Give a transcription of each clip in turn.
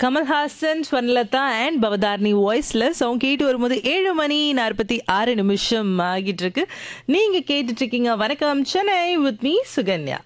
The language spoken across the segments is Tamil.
கமல்ஹாசன் ஸ்வர்ணலதா அண்ட் பவதார்னி வாய்ஸ்ல சாங் கேட்டு வரும்போது ஏழு மணி நாற்பத்தி ஆறு நிமிஷம் ஆகிட்டு இருக்கு நீங்க கேட்டுட்டு இருக்கீங்க வணக்கம் Chennai with me Sukanya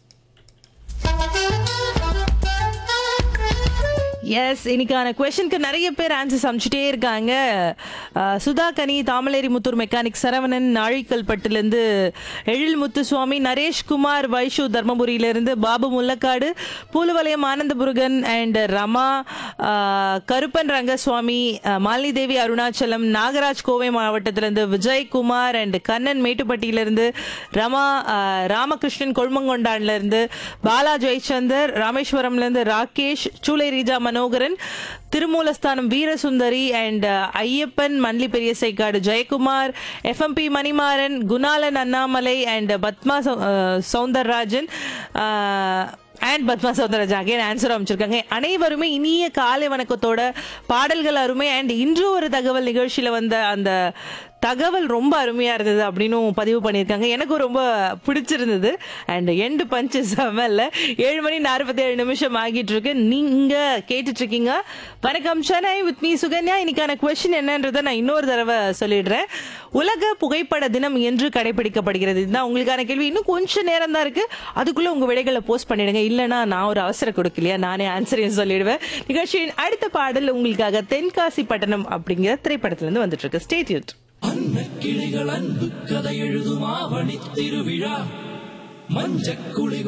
yes இன்னைக்கான கொஷனுக்கு நிறைய பேர் ஆன்சர்ஸ் அமிச்சிட்டே இருக்காங்க அஹ், சுதா கனி தாமலேரி முத்தூர் மெக்கானிக் சரவணன் நாழிக்கல்பட்டுலேருந்து எழில் முத்துசுவாமி நரேஷ்குமார் வைஷு தர்மபுரியிலேருந்து பாபு முல்லக்காடு பூலுவலயம் ஆனந்தமுருகன் அண்ட் ரமா அஹ், கருப்பன் ரங்கசுவாமி அஹ், மாலினி தேவி அருணாச்சலம் நாகராஜ் கோவை மாவட்டத்திலேருந்து விஜயகுமார் அண்ட் கண்ணன் மேட்டுப்பட்டியிலேருந்து ரமா அஹ், ராமகிருஷ்ணன் கொழுமங்கொண்டான்லேருந்து பாலா ஜெயச்சந்தர் ராமேஸ்வரம்லேருந்து ராகேஷ் சூலை ரீஜா மனோகரன் திருமூலஸ்தானம் வீரசுந்தரி அண்ட் ஐயப்பன் மன்லி பெரியசைக்காடு ஜெயக்குமார் எஃப்எம்பி மணிமாறன் குணாலன் அண்ணாமலை அண்ட் பத்மா சௌ- அஹ், Soundararajan and Padma Soundararajan again answer அமைச்சிருக்காங்க அனைவருமே இனிய காலை வணக்கத்தோட பாடல்கள் அருமை அண்ட் இன்று ஒரு தகவல் நிகழ்ச்சியில வந்த அந்த தகவல் ரொம்ப அருமையா இருந்தது அப்படின்னும் பதிவு பண்ணியிருக்காங்க எனக்கும் ரொம்ப பிடிச்சிருந்தது அண்ட் எண்டு பஞ்சு செமல்ல ஏழு மணி நாற்பத்தி ஏழு நிமிஷம் ஆகிட்டு இருக்கு நீங்க கேட்டுட்டு இருக்கீங்க வணக்கம் சென்னை வித் மீ சுகன்யா இன்னைக்கான கொஸ்டின் என்னன்றதை நான் இன்னொரு தடவை சொல்லிடுறேன் உலக புகைப்பட தினம் என்று கடைபிடிக்கப்படுகிறது இதுதான் உங்களுக்கான கேள்வி இன்னும் கொஞ்சம் நேரம் தான் இருக்கு அதுக்குள்ள உங்க விடைகளை போஸ்ட் பண்ணிடுங்க இல்லைன்னா நான் ஒரு அவசரம் கொடுக்கலையா நானே ஆன்சரையும் சொல்லிடுவேன் நிகழ்ச்சியின் அடுத்த பாடல் உங்களுக்காக தென்காசி பட்டணம் அப்படிங்கிற திரைப்படத்துல இருந்து வந்துட்டு இருக்கு ஸ்டேட்யூட் அன்ன கிளிகள் அன்பு கதை எழுதும் ஆவணி திருவிழா மஞ்சக்குளிகள்